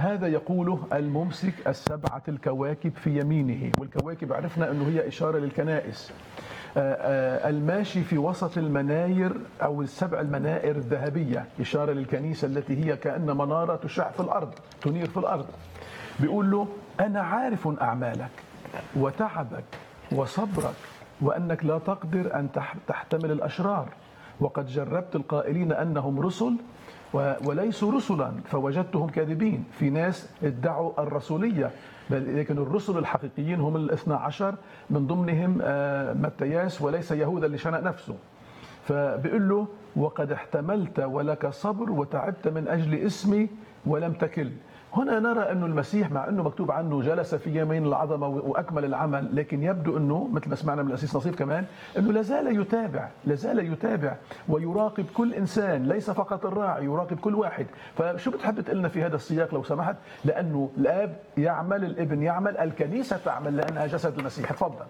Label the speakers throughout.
Speaker 1: وهذا يقوله الممسك السبعة الكواكب في يمينه والكواكب عرفنا أنه هي إشارة للكنائس آه، آه، الماشي في وسط المناير أو السبع المنائر الذهبية إشارة للكنيسة التي هي كأن منارة تشع في الأرض تنير في الأرض بيقول له أنا عارف أعمالك وتعبك وصبرك وأنك لا تقدر أن تح- تحتمل الأشرار وقد جربت القائلين أنهم رسل و- وليسوا رسلا فوجدتهم كاذبين في ناس ادعوا الرسولية بل لكن الرسل الحقيقيين هم الاثنى عشر من ضمنهم آه، متياس وليس يهوذا اللي شنق نفسه فبيقول له وقد احتملت ولك صبر وتعبت من أجل اسمي ولم تكل هنا نرى أن المسيح مع أنه مكتوب عنه جلس في يمين العظمة وأكمل العمل لكن يبدو أنه مثل ما سمعنا من الأسيس نصيف كمان أنه لازال يتابع لازال يتابع ويراقب كل إنسان ليس فقط الراعي يراقب كل واحد فشو بتحب تقلنا في هذا السياق لو سمحت لأنه الآب يعمل الابن يعمل الكنيسة تعمل لأنها جسد المسيح تفضل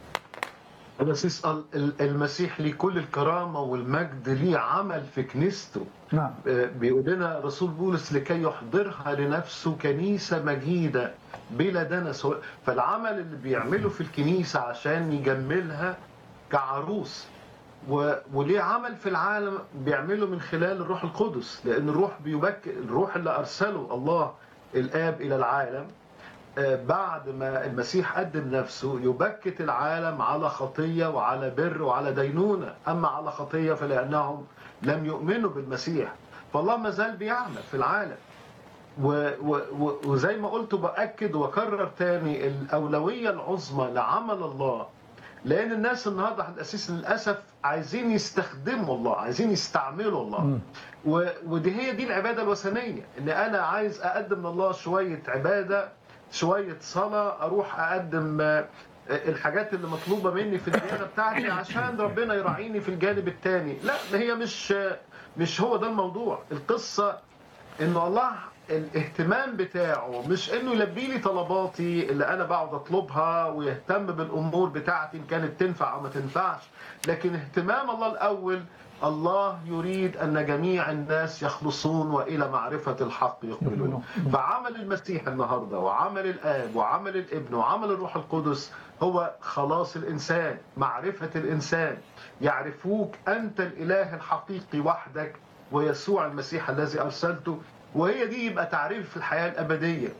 Speaker 2: الأسيس ال- ال- المسيح ليه كل الكرامة والمجد ليه عمل في كنيسته
Speaker 1: نعم
Speaker 2: آه، بيقول لنا رسول بولس لكي يحضرها لنفسه كنيسة مجيدة بلا دنس هو- فالعمل اللي بيعمله في الكنيسة عشان يجملها كعروس و... وليه عمل في العالم بيعمله من خلال الروح القدس لأن الروح بيبكر الروح اللي أرسله الله الآب إلى العالم آه، بعد ما المسيح قدم نفسه يبكت العالم على خطية وعلى بر وعلى دينونة أما على خطية فلأنهم لم يؤمنوا بالمسيح فالله ما زال بيعمل في العالم و و و وزي ما قلت بأكد وأكرر تاني الأولوية العظمى لعمل الله لأن الناس النهارده الأساس للأسف عايزين يستخدموا الله عايزين يستعملوا الله و ودي هي دي العبادة الوثنية إن أنا عايز أقدم لله شوية عبادة شوية صلاة أروح أقدم آه، الحاجات اللي مطلوبة مني في الديانة بتاعتي عشان ربنا يراعيني في الجانب التاني لا ده هي مش مش هو ده الموضوع القصة انه الله الاهتمام بتاعه مش انه يلبي لي طلباتي اللي انا بقعد اطلبها ويهتم بالامور بتاعتي ان كانت تنفع او ما تنفعش لكن اهتمام الله الاول الله يريد ان جميع الناس يخلصون والى معرفه الحق يقبلون فعمل المسيح النهارده وعمل الاب وعمل الابن وعمل الروح القدس هو خلاص الانسان معرفه الانسان يعرفوك انت الاله الحقيقي وحدك ويسوع المسيح الذي ارسلته وهي دي يبقى تعريف الحياه الابديه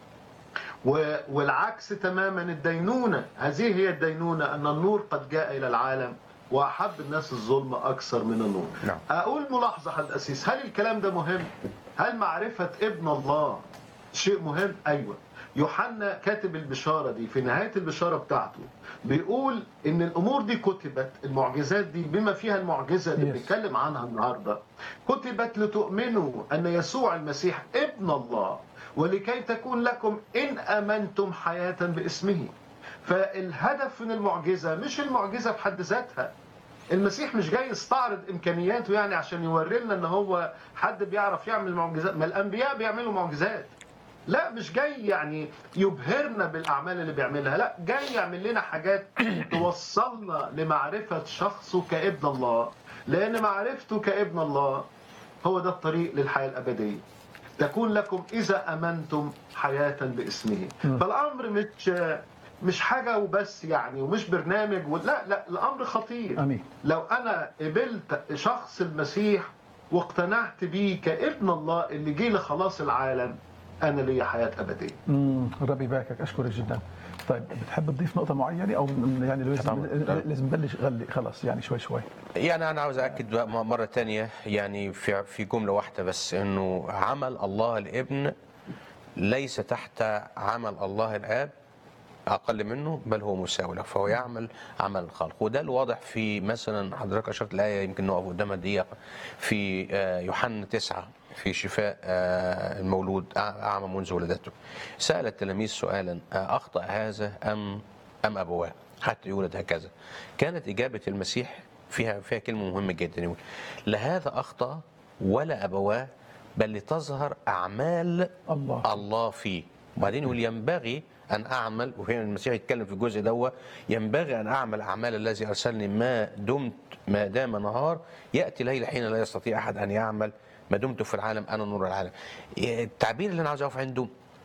Speaker 2: و- والعكس تماما الدينونه هذه هي الدينونه ان النور قد جاء الى العالم واحب الناس الظلم اكثر من النور
Speaker 3: نعم.
Speaker 2: اقول ملاحظه على الاسيس هل الكلام ده مهم هل معرفه ابن الله شيء مهم ايوه يوحنا كاتب البشاره دي في نهايه البشاره بتاعته بيقول ان الامور دي كتبت المعجزات دي بما فيها المعجزه اللي
Speaker 1: Yes.
Speaker 2: بنتكلم عنها النهارده كتبت لتؤمنوا ان يسوع المسيح ابن الله ولكي تكون لكم ان امنتم حياه باسمه فالهدف من المعجزه مش المعجزه في حد ذاتها المسيح مش جاي يستعرض امكانياته يعني عشان يوري لنا ان هو حد بيعرف يعمل معجزات ما الانبياء بيعملوا معجزات لا مش جاي يعني يبهرنا بالاعمال اللي بيعملها لا جاي يعمل لنا حاجات توصلنا لمعرفه شخصه كابن الله لان معرفته كابن الله هو ده الطريق للحياه الابديه تكون لكم اذا امنتم حياه باسمه فالامر مش مش حاجه وبس يعني ومش برنامج و... لا لا الامر خطير
Speaker 1: امين
Speaker 2: لو انا قبلت شخص المسيح واقتنعت بيه كابن الله اللي جه لخلاص العالم انا ليا حياه ابديه
Speaker 1: امم الرب يباركك اشكرك جدا طيب بتحب تضيف نقطة معينة أو يعني لازم
Speaker 3: طبعاً.
Speaker 1: لازم نبلش غلي خلاص يعني شوي شوي
Speaker 3: يعني انا عاوز اكد بقى مره تانية يعني في في جمله واحده بس انه عمل الله الابن ليس تحت عمل الله الاب اقل منه بل هو مساوي له فهو يعمل عمل الخلق وده الواضح في مثلا حضرتك اشرت الايه يمكن نقف قدامها دقيقه في آه، يوحنا تسعة في شفاء آه، المولود أع- اعمى منذ ولادته سال التلاميذ سؤالا آه، اخطا هذا ام ام ابواه حتى يولد هكذا كانت اجابه المسيح فيها فيها كلمه مهمه جدا يقول لا هذا اخطا ولا ابواه بل لتظهر اعمال
Speaker 1: الله
Speaker 3: الله فيه وبعدين يقول ينبغي ان اعمل وهنا المسيح يتكلم في الجزء ده ينبغي ان اعمل اعمال الذي ارسلني ما دمت ما دام نهار ياتي ليل حين لا يستطيع احد ان يعمل ما دمت في العالم انا نور العالم التعبير اللي انا عاوز اقف عنده